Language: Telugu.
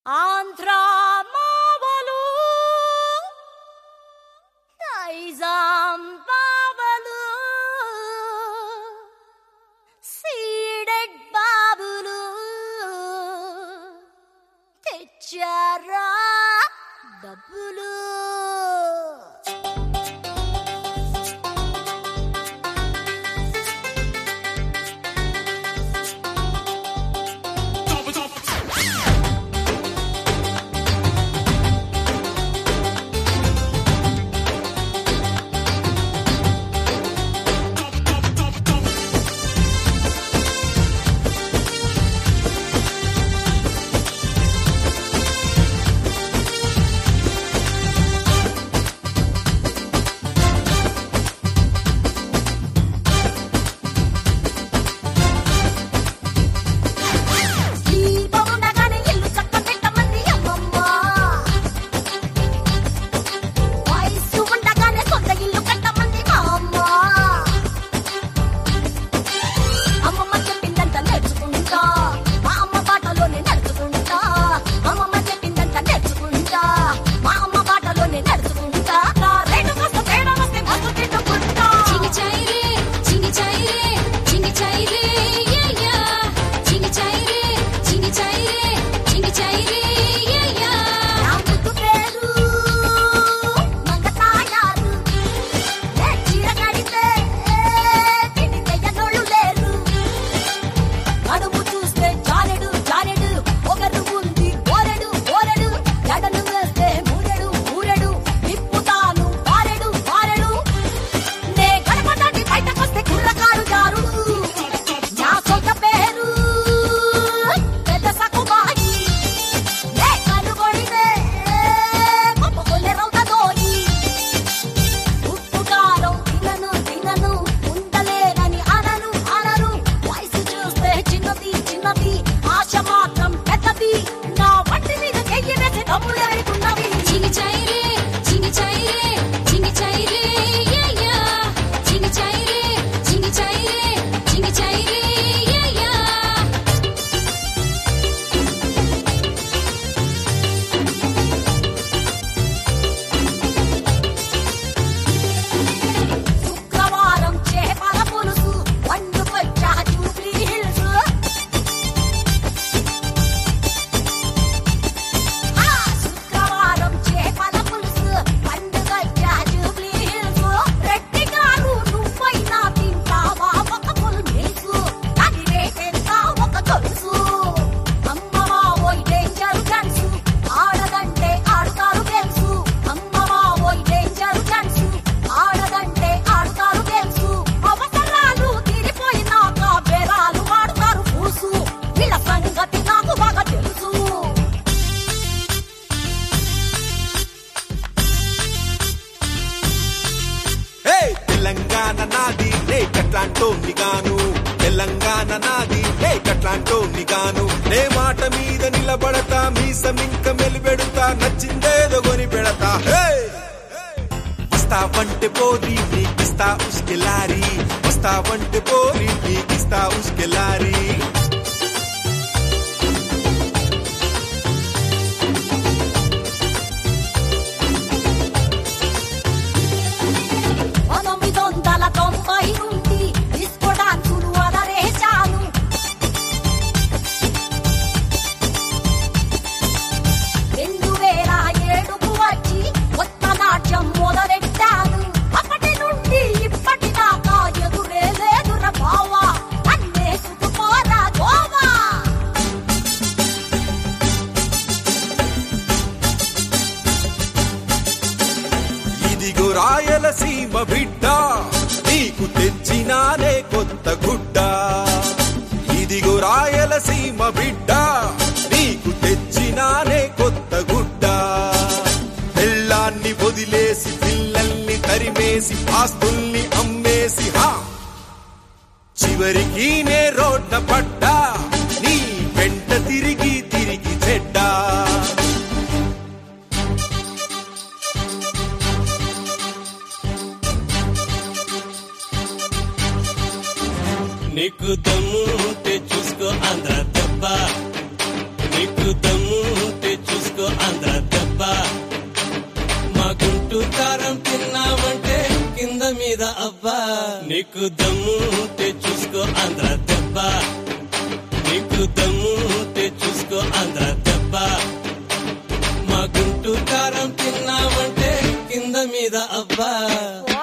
ఆంధ్ర మావలు నైజాం బావలు సీడెడ్ బాబులు తెచ్చారా డబ్బులు ఈ పౌనగానే ఇల్లు చక్క పెట్టమంది అమ్మమ్మ వయసు ఉండగానే సొంత ఇల్లు కట్టమంది మా అమ్మ అమ్మమ్మ చెప్పిందంట నేర్చుకుంటా మా అమ్మ బాటలోనే నడుచుకుంటా అమ్మమ్మ చెప్పిందంట నేర్చుకుంటా మా అమ్మ బాటలోనే నడుచుకుంటా నా రేటు కాస్త తేడా వస్తే మస్తు తిట్టుకుంటా చింగి చాయిరే చింగి చాయిరే చింగి చాయిరే యా యా చింగి చాయిరే చింగి చాయిరే చింగి చాయిరే యా యా నా ముద్దు పేరు మంగతాయారు ఏ చీర కడితే తిండి తెయ్యనోళ్ళు లేరు నడుము చూస్తే జారెడు జారెడు ఒకరు ఉంది ఓరెడు ఓరెడు ఎడలు వేస్తే మూరెడు మూరెడు తిప్పుతాను వారెడు వారెడు నే గడప దాటి బయటకొస్తే కుర్రకారు జారుడు నా సొంత పేరు పెద్ద సకుబాయి ఏ కనుగొడితే కొప్పుకొల్లె రౌతదోయి ఉప్పుకారం తినను తినను ఉండలేనని అనను అనను వయసు చూస్తే చిన్నది చిన్నది ఆశ మాత్రం పెద్దది నా వంటి మీద చెయ్యి వేసి తమ్ముడు ఎవరికున్నవి చింగి చాయిరే చింగి చాయిరే చింగి చాయిరే యా యా చింగి చాయిరే చింగి చాయిరే చింగి చాయిరే యా యా శుక్రవారం చేపల పులుసు వండుకొచ్చా జూబ్లీ హిల్స్ ఆ శుక్రవారం చేపల పులుసు వండుకొచ్చా జూబ్లీ హిల్స్ రెడ్డి గారు నువ్వైనా తింటావా ఒక పుల్ నీసు దాని రేటెంత ఒక గొలుసు అమ్మవా ఓయ్ డేంజర్ గన్స్ ఆడదంటే ఆడుతారు గేమ్స్ అమ్మవా ఓయ్ డేంజర్ గన్స్ ఆడదంటే ఆడుతారు గేమ్స్ అవసరాలు తీరిపోయినాక బేరాలు ఆడుతారు పూసు వీళ్ళ సంగతి నాకు బాగా తెలుసు హే తెలంగాణ నాది నే కట్లాంటోని గాను తెలంగాణ నాది నే కట్లాంటోని గాను నే మాట మీద నిలబడతా మీసమింక మెలిపెడతా నచ్చిందేదో కొని పెడతా హే వస్తావంటే పోరి నీకిస్తా ఉస్కెలారి వస్తావంటే పోరి నీకిస్తా ఉస్కెలారి పంతొమ్మిది వందల తొంభై నుండి డిస్కో డాన్సులు అదరేశాను రెండు వేల ఏడుకు వచ్చి కొత్త నాట్యం మొదలెట్టాను అప్పటి నుండి ఇప్పటి దాకా ఎదురే లేదుర బావా నన్నే చుట్టుకోరా గోవా ఇదిగో రాయలసీమ బిడ్డ నీకు తెచ్చినానే కొత్త గుడ్డ ఇదిగో రాయలసీమ బిడ్డ నీకు తెచ్చినానే కొత్త గుడ్డ పెళ్ళాన్ని వదిలేసి పిల్లల్ని తరిమేసి ఆస్తుల్ని అమ్మేసి హా చివరికి నే రోడ్న పడ్డా నీ వెంట తిరిగి తిరిగి చెడ్డా నీకు దమ్ము ఉంటే చూసుకో ఆంధ్ర దెబ్బ నీకు దమ్ము ఉంటే మీద అబ్బా నీకు దమ్ము ఉంటే చూసుకో ఆంధ్ర దెబ్బ నీకు దమ్ము ఉంటే చూసుకో ఆంధ్ర దెబ్బ మా గుంటూరు కారం తిన్నామంటే కింద మీద అబ్బా